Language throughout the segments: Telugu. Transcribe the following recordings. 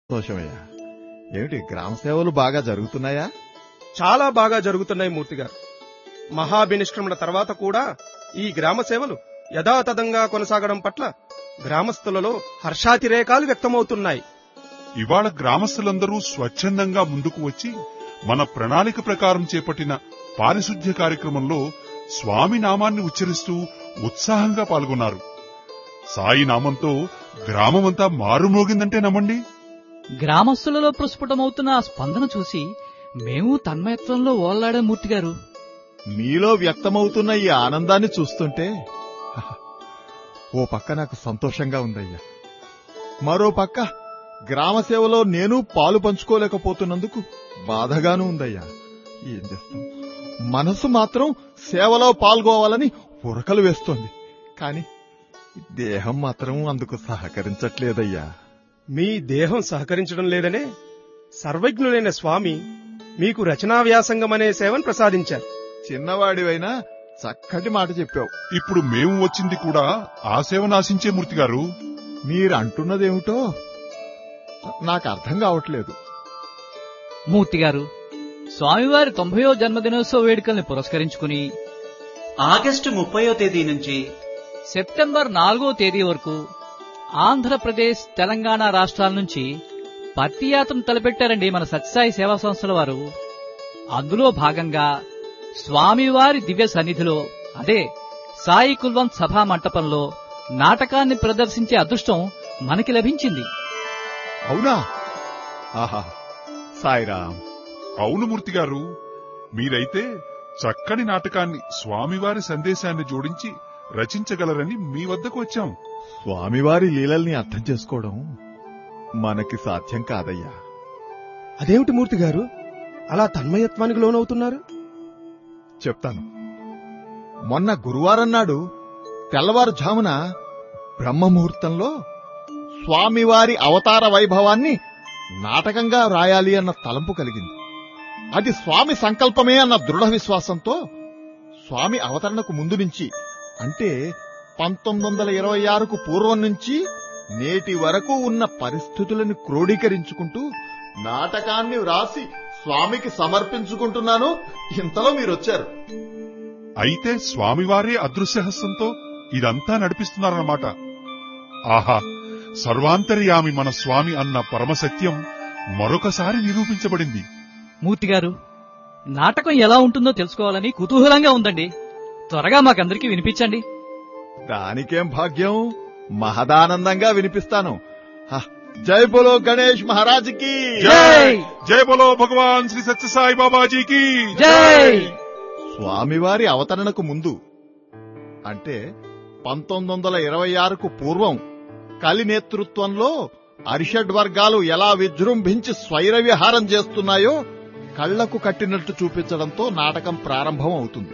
సంతోషమయ్యా ఏమిటి గ్రామ సేవలు బాగా జరుగుతున్నాయా చాలా బాగా జరుగుతున్నాయి మూర్తి గారు మహాభినిష్క్రమణ తర్వాత కూడా ఈ గ్రామ సేవలు యథాతథంగా కొనసాగడం పట్ల గ్రామస్తులలో హర్షాతిరేకాలు వ్యక్తమవుతున్నాయి ఇవాళ గ్రామస్తులందరూ స్వచ్ఛందంగా ముందుకు వచ్చి మన ప్రణాళిక ప్రకారం చేపట్టిన పారిశుద్ధ్య కార్యక్రమంలో స్వామి నామాన్ని ఉచ్చరిస్తూ ఉత్సాహంగా పాల్గొన్నారు సాయి నామంతో గ్రామమంతా మారుమోగిందంటే నమ్మండి గ్రామస్తులలో ప్రస్ఫుటమవుతున్న ఆ స్పందన చూసి మేము తన్మయత్వంలో ఓల్లాడే మూర్తి గారు మీలో వ్యక్తమవుతున్న ఈ ఆనందాన్ని చూస్తుంటే హహ, ఓ పక్క నాకు సంతోషంగా ఉందయ్యా మరో పక్క గ్రామ సేవలో నేను పాలు పంచుకోలేకపోతున్నందుకు బాధగాను ఉందయ్యా ఏం చేస్తాం మనసు మాత్రం సేవలో పాల్గొవాలని ఉరకలు వేస్తోంది కాని దేహం మాత్రం అందుకు సహకరించట్లేదయ్యా మీ దేహం సహకరించడం లేదనే సర్వజ్ఞులైన స్వామి మీకు రచనా వ్యాసంగం అనే సేవను ప్రసాదించారు చిన్నవాడివైనా చక్కటి మాట చెప్పావు ఇప్పుడు మేము వచ్చింది కూడా ఆ సేవను ఆశించే మూర్తి గారు మీరు అంటున్నదేమిటో నాకు అర్థం కావట్లేదు మూర్తి గారు స్వామివారి తొంభయో జన్మదినోత్సవ వేడుకల్ని పురస్కరించుకుని ఆగస్టు ముప్పయో తేదీ నుంచి సెప్టెంబర్ నాలుగో తేదీ వరకు ఆంధ్రప్రదేశ్ తెలంగాణ రాష్ట్రాల నుంచి పత్తి యాత్రను తలపెట్టారండి మన సత్యసాయి సేవా సంస్థల వారు అందులో భాగంగా స్వామివారి దివ్య సన్నిధిలో అదే సాయి కుల్వంత్ సభా మంటపంలో నాటకాన్ని ప్రదర్శించే అదృష్టం మనకి లభించింది అవునా ఆహా సాయిరామ్ అవును మూర్తి గారు మీరైతే చక్కని నాటకాన్ని స్వామివారి సందేశాన్ని జోడించి రచించగలరని మీ వద్దకు వచ్చాం స్వామివారి లీలల్ని అర్థం చేసుకోవడం మనకి సాధ్యం కాదయ్యా అదేమిటి మూర్తి గారు అలా తన్మయత్వానికి లోనవుతున్నారు చెప్తాను మొన్న గురువారం నాడు తెల్లవారుజామున బ్రహ్మముహూర్తంలో స్వామివారి అవతార వైభవాన్ని నాటకంగా రాయాలి అన్న తలంపు కలిగింది అది స్వామి సంకల్పమే అన్న దృఢ విశ్వాసంతో స్వామి అవతరణకు ముందు నుంచి అంటే పంతొమ్మిది వందల ఇరవై ఆరుకు పూర్వం నుంచి నేటి వరకు ఉన్న పరిస్థితులను క్రోడీకరించుకుంటూ నాటకాన్ని వ్రాసి స్వామికి సమర్పించుకుంటున్నాను ఇంతలో మీరొచ్చారు అయితే స్వామివారే అదృశ్యహస్తంతో ఇదంతా నడిపిస్తున్నారన్నమాట ఆహా సర్వాంతర్యామి మన స్వామి అన్న పరమసత్యం మరొకసారి నిరూపించబడింది మూర్తి గారు నాటకం ఎలా ఉంటుందో తెలుసుకోవాలని కుతూహలంగా ఉందండి త్వరగా మాకందరికీ వినిపించండి దానికేం భాగ్యం మహదానందంగా వినిపిస్తాను హ, జై బోలో గణేష్ మహారాజ్కి జై జై బోలో భగవాన్ శ్రీ సత్యసాయి బాబాజీకి జై స్వామివారి అవతరణకు ముందు అంటే పంతొమ్మిది వందల ఇరవై ఆరుకు పూర్వం కలి నేతృత్వంలో అరిషడ్ వర్గాలు ఎలా విజృంభించి స్వైర విహారం చేస్తున్నాయో కళ్లకు కట్టినట్టు చూపించడంతో నాటకం ప్రారంభం అవుతుంది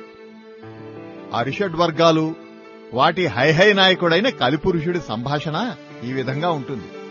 అరిషడ్ వర్గాలు వాటి హైహై నాయకుడైన కలిపురుషుడి సంభాషణ ఈ విధంగా ఉంటుంది